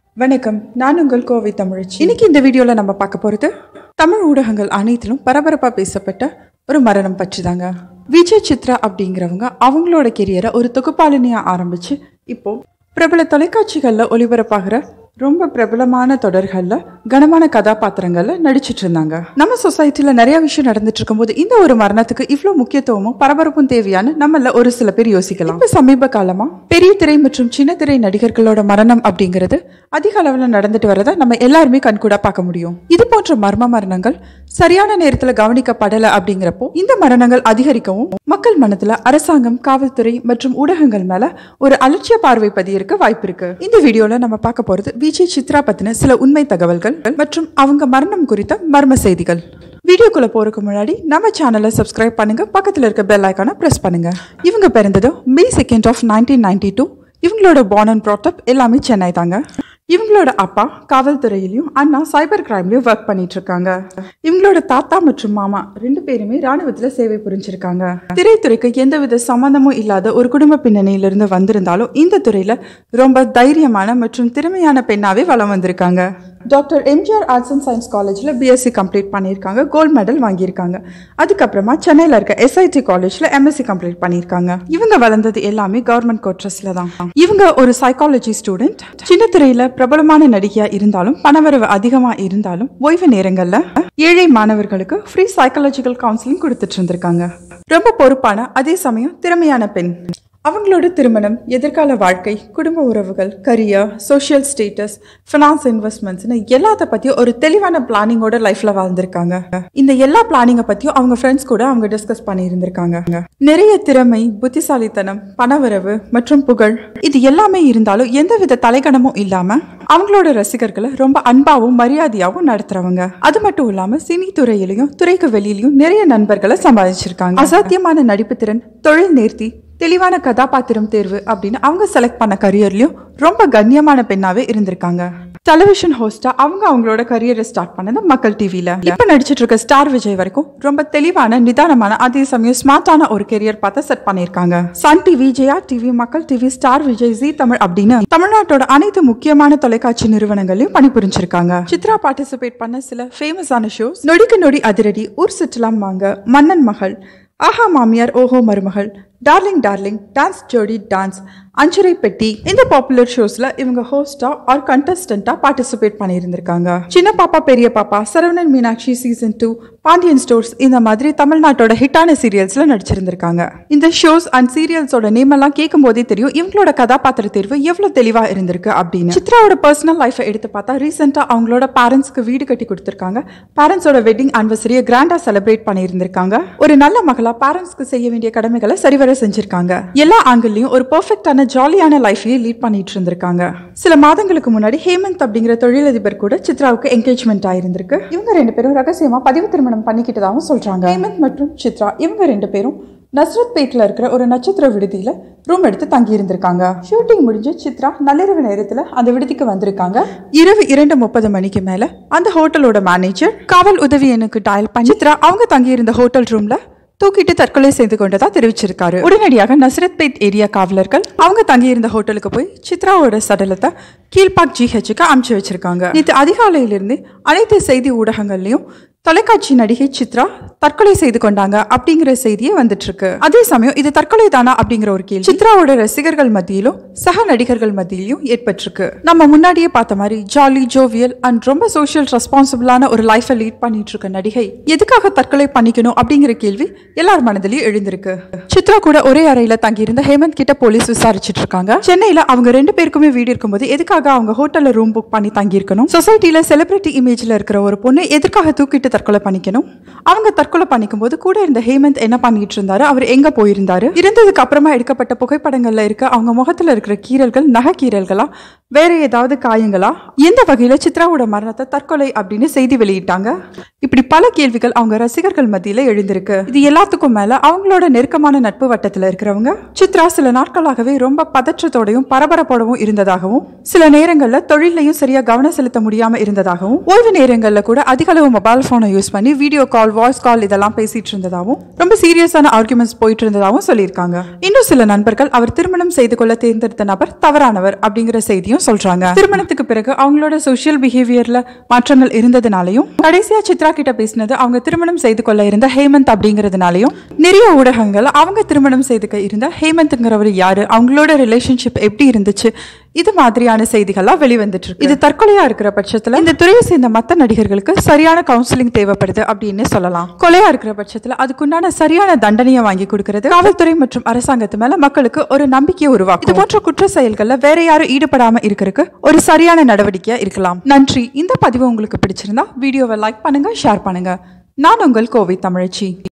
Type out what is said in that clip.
வணக்கம் நான் உங்கள் கோவை தமிழச்சி இன்னைக்கு இந்த வீடியோவில் நம்ம பார்க்க போகிறது தமிழ் ஊடகங்கள் அனைத்திலும் பரபரப்பாக பேசப்பட்ட ஒரு மரணம் பற்றி தாங்க விஜய் சித்ரா அப்படிங்கிறவங்க அவங்களோட கெரியரை ஒரு தொகுப்பாளினியாக ஆரம்பித்து இப்போ பிரபல தொலைக்காட்சிகளில் ஒளிபரப்பாகிற ரொம்ப பிரபலமான தொடர்களில் கனமான கதாபாத்திரங்கள்ல நடிச்சிட்டு இருந்தாங்க நம்ம சொசைட்டில நிறைய விஷயம் நடந்துட்டு இருக்கும்போது இந்த ஒரு மரணத்துக்கு இவ்வளவு முக்கியத்துவமும் பரபரப்பும் தேவையான நம்மள ஒரு சில பேர் யோசிக்கலாம் இப்ப சமீப காலமா பெரிய திரை மற்றும் சின்ன திரை நடிகர்களோட மரணம் அப்படிங்கிறது அதிக அளவுல நடந்துட்டு வரதை நம்ம எல்லாருமே கண்கூடா பார்க்க முடியும் இது போன்ற மர்ம மரணங்கள் சரியான நேரத்துல கவனிக்கப்படல அப்படிங்கிறப்போ இந்த மரணங்கள் அதிகரிக்கவும் மக்கள் மனத்துல அரசாங்கம் காவல்துறை மற்றும் ஊடகங்கள் மேல ஒரு அலட்சிய பார்வை பதியிருக்க வாய்ப்பு இருக்கு இந்த வீடியோல நம்ம பார்க்க போறது விஜய் சித்ரா பத்தின சில உண்மை தகவல்கள் மற்றும் அவங்க மரணம் குறித்த மர்ம செய்திகள் வீடியோக்குள்ள போறதுக்கு முன்னாடி நம்ம சேனலை சப்ஸ்கிரைப் பண்ணுங்க பக்கத்துல இருக்க பெல் ஐக்கானை பிரஸ் பண்ணுங்க இவங்க பிறந்தது May second of nineteen ninety two இவங்களோட பார்ன் அண்ட் ப்ராட்டப் எல்லாமே சென்னை தாங்க இவங்களோட அப்பா காவல்துறையிலையும் அண்ணா சைபர் கிரைம்லயும் ஒர்க் பண்ணிட்டு இருக்காங்க இவங்களோட தாத்தா மற்றும் மாமா ரெண்டு பேருமே ராணுவத்துல சேவை புரிஞ்சிருக்காங்க திரைத்துறைக்கு எந்தவித சம்பந்தமும் இல்லாத ஒரு குடும்ப பின்னணியிலிருந்து வந்திருந்தாலும் இந்த துறையில ரொம்ப தைரியமான மற்றும் திறமையான பெண்ணாவே வளம் வந்திருக்காங்க doctor MGR arts and science காலேஜில் பிஎஸ்சி கம்ப்ளீட் பண்ணியிருக்காங்க கோல்டு மெடல் வாங்கியிருக்காங்க அதுக்கப்புறமா சென்னையில் இருக்க எஸ்ஐடி காலேஜில் எம்எஸ்சி கம்ப்ளீட் பண்ணியிருக்காங்க இவங்க வளர்ந்தது எல்லாமே கவர்மெண்ட் கோட்ரஸில் தான் இவங்க ஒரு சைக்காலஜி ஸ்டூடெண்ட் சின்ன திரையில பிரபலமான நடிகையா இருந்தாலும் பணவரவு அதிகமா இருந்தாலும் ஓய்வு நேரங்கள்ல ஏழை மாணவர்களுக்கு ஃப்ரீ சைக்காலஜிக்கல் கவுன்சிலிங் கொடுத்துட்டு இருந்திருக்காங்க ரொம்ப பொறுப்பான அதே சமயம் திறமையான பெண் அவங்களோட திருமணம் எதிர்கால வாழ்க்கை குடும்ப உறவுகள் கரியர் சோஷியல் ஸ்டேட்டஸ் ஃபினான்ஸ் இன்வெஸ்ட்மெண்ட்ஸ்னு எல்லாத்த பத்தியும் ஒரு தெளிவான பிளானிங்கோட லைஃப்ல வாழ்ந்திருக்காங்க இந்த எல்லா பிளானிங்கை பத்தியும் அவங்க ஃப்ரெண்ட்ஸ் கூட அவங்க டிஸ்கஸ் பண்ணி இருந்திருக்காங்க நிறைய திறமை புத்திசாலித்தனம் பணவரவு மற்றும் புகழ் இது எல்லாமே இருந்தாலும் எந்தவித தலைக்கணமும் இல்லாம அவங்களோட ரசிகர்களை ரொம்ப அன்பாவும் மரியாதையாவும் நடத்துறவங்க அது மட்டும் இல்லாம சினி துறையிலையும் துறைக்கு வெளியிலயும் நிறைய நண்பர்களை சம்பாதிச்சிருக்காங்க அசாத்தியமான நடிப்பு திறன் தொழில் நேர்த்தி தெளிவான கதாபாத்திரம் தேர்வு அப்படின்னு அவங்க செலக்ட் பண்ண கரியர்லயும் ரொம்ப கண்ணியமான பெண்ணாவே இருந்திருக்காங்க டெலிவிஷன் ஹோஸ்டா அவங்க அவங்களோட கரியரை ஸ்டார்ட் பண்ணது மக்கள் டிவில இப்ப நடிச்சிட்டு இருக்க ஸ்டார் விஜய் வரைக்கும் ரொம்ப தெளிவான நிதானமான அதே சமயம் ஸ்மார்ட்டான ஒரு கெரியர் பார்த்து செட் பண்ணிருக்காங்க Sun TV Jaya TV Makkal TV Star Vijay Zee Tamil அப்படின்னு தமிழ்நாட்டோட அனைத்து முக்கியமான தொலைக்காட்சி நிறுவனங்களையும் பணிபுரிஞ்சிருக்காங்க சித்ரா பார்ட்டிசிபேட் பண்ண சில ஃபேமஸான ஷோஸ் நொடிக்கு நொடி அதிரடி ஊர் சுற்றலாம் வாங்க மன்னன் மகள் ஆஹா Mamiyar Oho Marumagal darling darling dance Jodi dance Anjarai Petti இந்த பாப்புலர் ஷோஸ்ல இவங்க ஹோஸ்டா ஆர் கண்டஸ்டண்டா பார்ட்டிசிபேட் பண்ணியிருந்திருக்காங்க சின்ன Papa Periya Papa Saravanan Meenakshi season two Pandian stores இந்த மாதிரி தமிழ்நாட்டோட ஹிட்டான சீரியல்ஸ்ல நடிச்சிருந்திருக்காங்க இந்த ஷோஸ் அண்ட் சீரியல்ஸோட நேம் எல்லாம் கேட்கும் போதே தெரியும் இவங்களோட கதாபாத்திர தேர்வு எவ்வளவு தெளிவா இருந்திருக்கு அப்படின்னு சித்ராவோட பர்சனல் லைஃபை எடுத்து பார்த்தா ரீசெண்டா அவங்களோட பேரண்ட்ஸ்க்கு வீடு கட்டி கொடுத்திருக்காங்க பேரண்ட்ஸோட வெட்டிங் ஆனிவர்சரியை கிராண்டா செலிப்ரேட் பண்ணியிருந்திருக்காங்க ஒரு நல்ல மகளா பேரண்ட்ஸ்க்கு செய்ய வேண்டிய கடமைகளை சரிவர செஞ்சிருக்காங்க எல்லா ஆங்கிள்லயும் ஒரு பெர்ஃபெக்டான ஜாலியான லைஃபையே லீட் பண்ணிட்டு இருந்திருக்காங்க சில மாதங்களுக்கு முன்னாடி ஹேமந்த் அப்படிங்கிற தொழிலதிபர் கூட சித்ராவுக்கு என்கேஜ்மெண்ட் ஆயிருந்திருக்கு இவங்க ரெண்டு பேரும் ரகசியமா பதிவு திருமணம் பண்ணிக்கிட்டதாகவும் சொல்றாங்க ஹேமந்த் மற்றும் சித்ரா இவங்க ரெண்டு பேரும் நஸ்ரத் பேட்ல இருக்கிற ஒரு நட்சத்திர விடுதியில ரூம் எடுத்து தங்கி இருந்திருக்காங்க ஷூட்டிங் முடிஞ்சு சித்ரா நள்ளிரவு நேரத்துல அந்த விடுதிக்கு வந்திருக்காங்க இரவு இரண்டு முப்பது மணிக்கு மேல அந்த ஹோட்டலோட மேனேஜர் காவல் உதவி எனக்கு டயல் பண்ணி சித்ரா அவங்க தங்கி இருந்த ஹோட்டல் ரூம்ல தூக்கிட்டு தற்கொலை செய்து கொண்டதா தெரிவிச்சிருக்காரு உடனடியாக நசரத் பேட் ஏரியா காவலர்கள் அவங்க தங்கியிருந்த ஹோட்டலுக்கு போய் சித்ராவோட சடலத்தை கீழ்பாக் ஜிஹெச்சுக்கு அமுச்சு வச்சிருக்காங்க நேற்று அதிகாலையிலிருந்து அனைத்து செய்தி ஊடகங்கள்லயும் தொலைக்காட்சி நடிகை சித்ரா தற்கொலை செய்து கொண்டாங்க அப்படிங்கிற செய்தியே வந்துட்டு இருக்கு அதே சமயம் இது தற்கொலை தானா அப்படிங்கிற ஒரு கேள்வி சித்ராவோட ரசிகர்கள் மத்தியிலும் சக நடிகர்கள் மத்தியிலும் ஏற்பட்டிருக்கு நம்ம முன்னாடியே பார்த்த மாதிரி ஜாலி ஜோவியல் அண்ட் ரொம்ப சோஷியல் ரெஸ்பான்சிபிளான ஒரு லைஃபை லீட் பண்ணிட்டு இருக்க நடிகை எதுக்காக தற்கொலை பண்ணிக்கணும் அப்படிங்கிற கேள்வி எல்லார் மனதிலையும் எழுந்திருக்கு சித்ரா கூட ஒரே அறையில தங்கியிருந்த ஹேமந்த் கிட்ட போலீஸ் விசாரிச்சிட்டு இருக்காங்க சென்னையில அவங்க ரெண்டு பேருக்குமே வீடு இருக்கும்போது எதுக்காக அவங்க ஹோட்டல்ல ரூம் புக் பண்ணி தங்கியிருக்கணும் சொசைட்டில செலிபிரிட்டி இமேஜ்ல இருக்கிற ஒரு பொண்ணு எதுக்காக தூக்கிட்டு தற்கொலை பண்ணிக்கணும் அவங்க தற்கொலை பண்ணிக்கும் போது கூட இருந்த ஹேமந்த் என்ன பண்ணிட்டு இருந்தாரு அவர் எங்க போயிருந்தாரு இருந்ததுக்கு அப்புறமா எடுக்கப்பட்ட புகைப்படங்கள்ல இருக்க அவங்க முகத்துல இருக்கிற கீறல்கள் நகை கீறல்களா வேற ஏதாவது காயங்களா எந்த வகையில சித்ராவோட மரணத்தை தற்கொலை அப்படின்னு செய்தி வெளியிட்டாங்க இப்படி பல கேள்விகள் அவங்க ரசிகர்கள் மத்தியில எழுந்திருக்கு இது எல்லாத்துக்கும் மேல அவங்களோட நெருக்கமான நட்பு வட்டத்துல இருக்கிறவங்க சித்ரா சில நாட்களாகவே ரொம்ப பதற்றத்தோடையும் பரபரப்போடவும் இருந்ததாகவும் சில நேரங்கள்ல தொழிலையும் சரியா கவனம் செலுத்த முடியாம இருந்ததாகவும் ஓய்வு நேரங்கள்ல கூட அதிக அளவு மொபைல் போன் செல்போனை யூஸ் பண்ணி வீடியோ கால் வாய்ஸ் கால் இதெல்லாம் பேசிட்டு இருந்ததாகவும் ரொம்ப சீரியஸான ஆர்குமெண்ட்ஸ் போயிட்டு இருந்ததாகவும் சொல்லியிருக்காங்க இன்னும் சில நண்பர்கள் அவர் திருமணம் செய்து கொள்ள தேர்ந்தெடுத்த நபர் தவறானவர் அப்படிங்கிற செய்தியும் சொல்றாங்க திருமணத்துக்கு பிறகு அவங்களோட சோஷியல் பிஹேவியர்ல மாற்றங்கள் இருந்ததுனாலையும் கடைசியா சித்ரா கிட்ட பேசினது அவங்க திருமணம் செய்து கொள்ள இருந்த ஹேமந்த் அப்படிங்கிறதுனாலையும் நிறைய ஊடகங்கள் அவங்க திருமணம் செய்துக்க இருந்த ஹேமந்த்ங்கிறவர் யாரு அவங்களோட ரிலேஷன்ஷிப் எப்படி இருந்துச்சு இது மாதிரியான செய்திகள்லாம் வெளிவந்துட்டு இருக்கு இது தற்கொலையா இருக்கிற பட்சத்துல இந்த துறையை சேர்ந்த மத்த நடிகர்களுக்கு சரியான கவுன்சிலிங் தேவைப்படுது அப்படின்னு சொல்லலாம் கொலையா இருக்கிற பட்சத்துல அதுக்குண்டான சரியான தண்டனையை வாங்கி கொடுக்கிறது காவல்துறை மற்றும் அரசாங்கத்து மேல மக்களுக்கு ஒரு நம்பிக்கையை உருவாக்கும் இது போன்ற குற்ற செயல்கள்ல வேற யாரும் ஈடுபடாம இருக்கிறதுக்கு ஒரு சரியான நடவடிக்கையா இருக்கலாம் நன்றி இந்த பதிவு உங்களுக்கு பிடிச்சிருந்தா வீடியோவை லைக் பண்ணுங்க ஷேர் பண்ணுங்க நான் உங்கள் கோவை தமிழச்சி